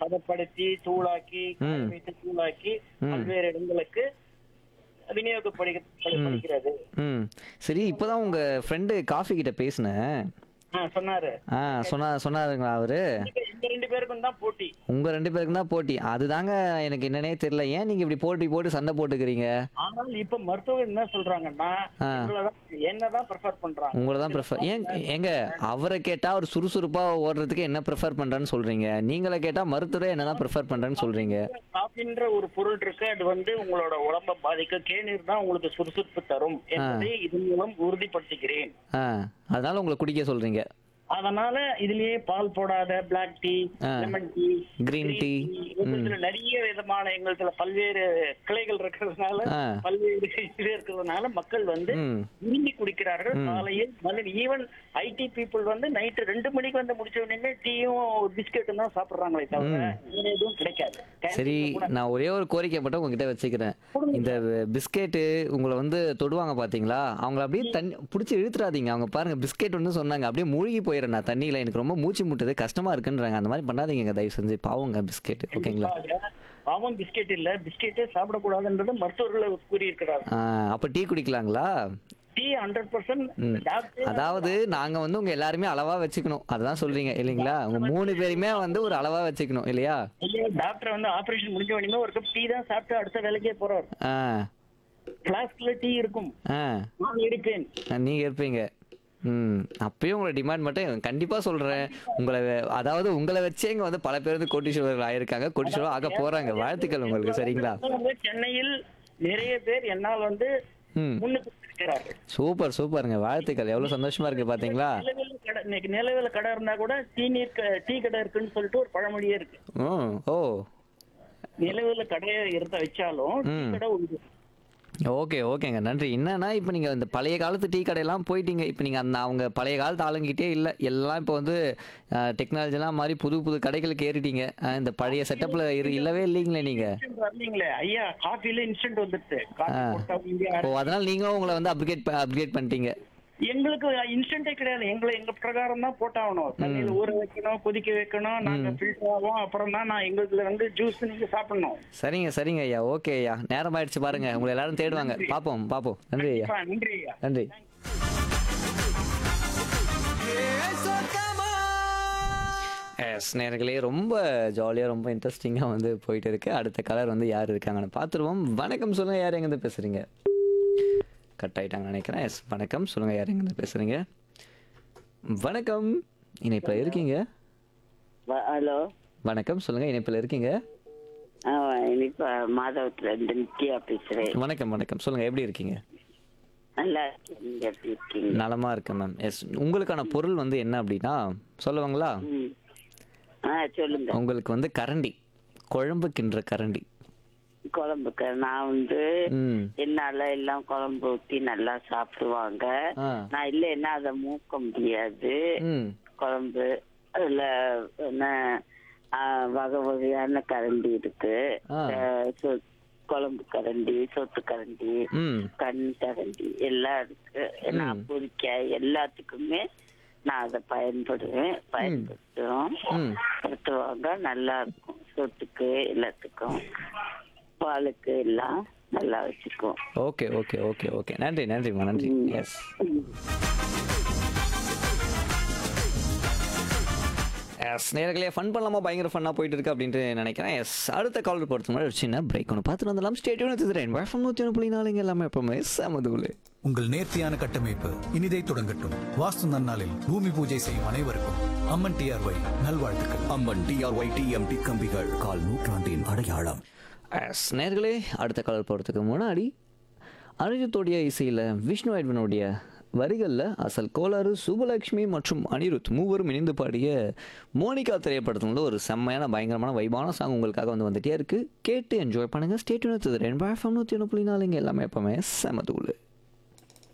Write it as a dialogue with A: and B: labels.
A: பதப்படுத்தி தூளாக்கி காய
B: ம்.
A: வைத்து தூளாக்கி
B: ம்.
A: பல்வேறு இடங்களுக்கு விநியோகப்படுகிறது
B: ம் சரி இப்போதான் உங்க ஃப்ரெண்டு காஃபி கிட்ட பேசினேன்
A: ஆ, சொன்னாரு
B: ஆ சொன்னா சொன்னாருங்களா அவரு
A: எங்க எங்க ரெண்டு பேருக்கும் தான் போட்டி
B: உங்க ரெண்டு பேருக்கும் தான் போட்டி அதுதாங்க எனக்கு என்னன்னே தெரியல ஏன் நீங்க இப்படி போட்டி போட்டு சண்டை போட்டுக்கிறீங்க
A: ஆனால் இப்ப மருத்துவர் என்ன சொல்றாங்கன்னா
B: ஆ.
A: எங்களதான் என்னதான் ப்ரிஃபர் பண்றாங்க
B: உங்களை தான் ப்ரிஃபர் ஏன் ஏங்க அவரை கேட்டா அவர் சுறுசுறுப்பா ஓடுறதுக்கு என்ன ப்ரிஃபர் பண்றேன்னு சொல்றீங்க நீங்களே கேட்டா மருத்துவரே என்னதான் ப்ரிஃபர் பண்றேன்னு சொல்றீங்க
A: காஃபின்ற ஒரு பொருள் இருக்கு அது வந்து உங்களோட உடம்ப பாதிக்கும் தேநீர் தான் உங்களுக்கு சுறுசுறுப்பு தரும் என்பதை இதன் மூலம் உறுதிப்படுத்துகிறேன்
B: ஆ அதனால உங்களை குடிக்க சொல்றீங்க
A: அதனால இதுலயே பால் போடாத பிளாக் டீ
B: ஆ.
A: Lemon tea
B: Green tea.
A: எங்களுக்கு நிறைய விதமான எங்களுக்கு பல்வேறு கிளைகள் இருக்கிறதுனால
B: ஆ.
A: பல்வேறு இது இருக்கிறதுனால மக்கள் வந்து
B: ம்
A: விரும்பி குடிக்கிறார்கள் காலையில் மதியம் ஈவன் ஐடி பீப்புள் வந்து நைட்டு ரெண்டு மணிக்கு வந்து முடிச்ச உடனே டீயும் பிஸ்கெட்டும் தான் சாப்பிடுறாங்களே தவிர வேற எதுவும் கிடைக்காது
B: சரி நான் ஒரே ஒரு கோரிக்கை மட்டும் உங்ககிட்ட வச்சுக்கிறேன் இந்த பிஸ்கெட்டு உங்களை வந்து தொடுவாங்க பாத்தீங்களா அவங்கள அப்படியே தண்ணி பிடிச்சி இழுத்துறாதீங்க அவங்க பாருங்க பிஸ்கெட் வந்து சொன்னாங்க அப்படியே மூழ்கி போயிடுறேன் நான் தண்ணியில எனக்கு ரொம்ப மூச்சு முட்டுது கஷ்டமா இருக்குன்றாங்க அந்த மாதிரி பண்ணாதீங்க தயவு செஞ்சு பாவங்க பிஸ்கெட் ஓகேங்களா
A: பாவம் பிஸ்கெட் இல்ல பிஸ்கெட்டே சாப்பிடக்கூடாதுன்றது மருத்துவர்கள் கூறியிருக்கிறார்கள்
B: ஆ, அப்ப டீ குடிக்கலாங்களா
A: டீ ஹண்ட்ரட் பர்சன்ட்
B: அதாவது நாங்க வந்து உங்க எல்லாருமே அளவா வச்சுக்கணும் அதுதான் சொல்றீங்க இல்லைங்களா உங்க மூணு பேருமே வந்து ஒரு அளவா வச்சுக்கணும் இல்லையா
A: டாக்டர் வந்து ஆபரேஷன் முடிஞ்ச உடனே ஒரு கப் டீ தான் சாப்பிட்டு அடுத்த வேலைக்கே போறாரு
B: ஆ
A: பிளாஸ்க்ல டீ இருக்கும்
B: ஆ
A: நான் இருப்பேன்
B: நீங்க இருப்பீங்க ம் அப்பயும் உங்களை டிமாண்ட் மட்டும் கண்டிப்பா சொல்றேன் உங்களை வெ- அதாவது உங்களை வச்சே இங்க வந்து பல பேர் வந்து கோட்டீஸ்வரர்கள் ஆயிருக்காங்க கோட்டீஸ்வரர் ஆக போறாங்க வாழ்த்துக்கள் உங்களுக்கு சரிங்களா
A: வந்து சென்னையில் நிறைய பேர் என்னால் வந்து
B: ம்
A: முன்னுக்கு இருக்கிறார்கள்
B: சூப்பர் சூப்பருங்க வாழ்த்துக்கள் எவ்வளவு சந்தோஷமா இருக்கு பாத்தீங்களா
A: நிலவேல கடை இன்னைக்கு நிலவேல கடை இருந்தா கூட டீ நீர் க- டீ கடை இருக்குன்னு சொல்லிட்டு ஒரு பழமொழியே இருக்கு
B: ம் ஓ
A: நிலவேல கடையை இருந்த வச்சாலும் டீ
B: ம்.
A: கடை உண்டு
B: ஓகே ஓகேங்க நன்றி என்னன்னா இப்போ நீங்கள் இந்த பழைய காலத்து டீ கடையெல்லாம் போயிட்டீங்க இப்போ நீங்கள் அந்த அவங்க பழைய காலத்து ஆளுங்கிட்டே இல்லை எல்லாம் இப்போ வந்து டெக்னாலஜிலாம் மாதிரி புது புது கடைகளுக்கு ஏறிட்டீங்க அஹ், இந்த பழைய செட்டப்பில் இரு இல்லவே இல்லைங்களே நீங்கள்
A: Instant வரலீங்களே ஐயா காஃபில இன்ஸ்டன்ட் வந்துருச்சு காஃபி போட்டா இங்க
B: ஓ அதனால் நீங்களும் உங்களை வந்து அப்கிரேட் அப்கிரேட் பண்ணிட்டீங்க
A: எங்களுக்கு இன்ஸ்டன்டே கிடையாது எங்களை எங்க பிரகாரம் தான் போட்டாகணும் தண்ணியில ஊற வைக்கணும் கொதிக்க வைக்கணும் நாங்க ஃபில்டர் ஆகும் அப்புறம் தான் நான் எங்களுக்கு வந்து ஜூஸ் நீங்க சாப்பிடணும்
B: சரிங்க சரிங்க ஐயா ஓகே ஐயா நேரம் ஆயிடுச்சு பாருங்க உங்களை எல்லாரும் தேடுவாங்க பார்ப்போம் பார்ப்போம் நன்றி ஐயா
A: கண்டிப்பா, நன்றி ஐயா
B: நன்றி எஸ் நேர்களே ரொம்ப ஜாலியாக ரொம்ப இன்ட்ரெஸ்டிங்காக வந்து போயிட்டு இருக்கு அடுத்த கலர் வந்து யார் இருக்காங்கன்னு பார்த்துருவோம் வணக்கம் சொல்லுங்கள் யார் எங்கேருந்து பேசுகிறீங்க கட் ஆயிட்டாங்க நினைக்கிறேன் எஸ் வணக்கம் சொல்லுங்கள் யார் எங்கேருந்து பேசுகிறீங்க வணக்கம் இணைப்பில் இருக்கீங்க
C: ஹலோ
B: வணக்கம் சொல்லுங்கள் இணைப்பில் இருக்கீங்க
C: இப்ப மாதவத்துல இருந்து நித்யா பேசுறேன்
B: வணக்கம் வணக்கம் சொல்லுங்கள் எப்படி இருக்கீங்க
C: நல்லா இருக்கேன். நீங்க எப்படி இருக்கீங்க
B: நலமாக இருக்கேன் மேம் எஸ் உங்களுக்கான பொருள் வந்து என்ன அப்படின்னா சொல்லுவாங்களா
C: ம். ஆ சொல்லுங்க
B: உங்களுக்கு வந்து கரண்டி குழம்பு கிண்டுற கரண்டி
C: குழம்புக்கு நான் வந்து
B: ம்
C: என்னால எல்லாம் குழம்பு ஊத்தி நல்லா சாப்பிடுவாங்க
B: ஆ
C: நான் இல்லைன்னா அதை மூக்க முடியாது
B: ம்
C: குழம்பு அதுல என்ன ஆ, வகை வகையான கரண்டி இருக்கு
B: ஆ.
C: ஆ, சொ- குழம்பு கரண்டி சொத்து கரண்டி
B: ம்
C: கண் கரண்டி எல்லாம் இருக்கு நான் பொரிக்க எல்லாத்துக்குமே நான் அதை பயன்படுவேன் பயன்படுத்துவோம்
B: ம்
C: படுத்துவாங்க நல்லா இருக்கும் சொத்துக்கு எல்லாத்துக்கும் பாலுக்கு எல்லாம் நல்லா வச்சுக்குவோம்
B: ஓகே ஓகே ஓகே ஓகே நன்றி நன்றிம்மா நன்றி எஸ் எஸ் நேர்களே ஃபன் பண்ணலாமா பயங்கர ஃபன்னாக போயிட்டு இருக்கு அப்படின்ட்டு நினைக்கிறேன் எஸ் அடுத்த காலர் பொறுத்த மாதிரி ஒரு சின்ன பிரேக் ஒன்று பார்த்துட்டு வந்துடலாம் ஸ்டேட்யூன் எடுத்துக்கிறேன் வேஃபம் நூற்றி ஒன்று புள்ளி நாலுங்க எல்லாமே எப்பவுமே சமதுகுலு
D: உங்கள் நேர்த்தியான கட்டமைப்பு இனிதை தொடங்கட்டும் வாஸ்து நன்னாளில் பூமி பூஜை செய்யும் அனைவருக்கும் அம்மன் டிஆர்ஒய் நல்வாழ்த்துக்கள்
E: அம்மன் டிஆர்ஒய் டிஎம்டி கம்பிகள் கால் நூற்றாண்டின் அடையாளம்
B: எஸ் நேர்களே அடுத்த காலர் போகிறதுக்கு முன்னாடி அனிருத்தோடைய இசையில் விஷ்ணு ஐட்வனுடைய வரிகளில் அசல் கோளாறு சுபலக்ஷ்மி மற்றும் அனிருத் மூவரும் இணைந்து பாடிய மோனிகா திரைப்படத்துல ஒரு செம்மையான பயங்கரமான வைபான சாங் உங்களுக்காக வந்து வந்துட்டே இருக்கு கேட்டு என்ஜாய் பண்ணுங்க ஸ்டேட் நூற்றி ரெண்டு நூற்றி ஒன்று புள்ளி நாலுங்க எல்லாமே எப்பவுமே செம தூள்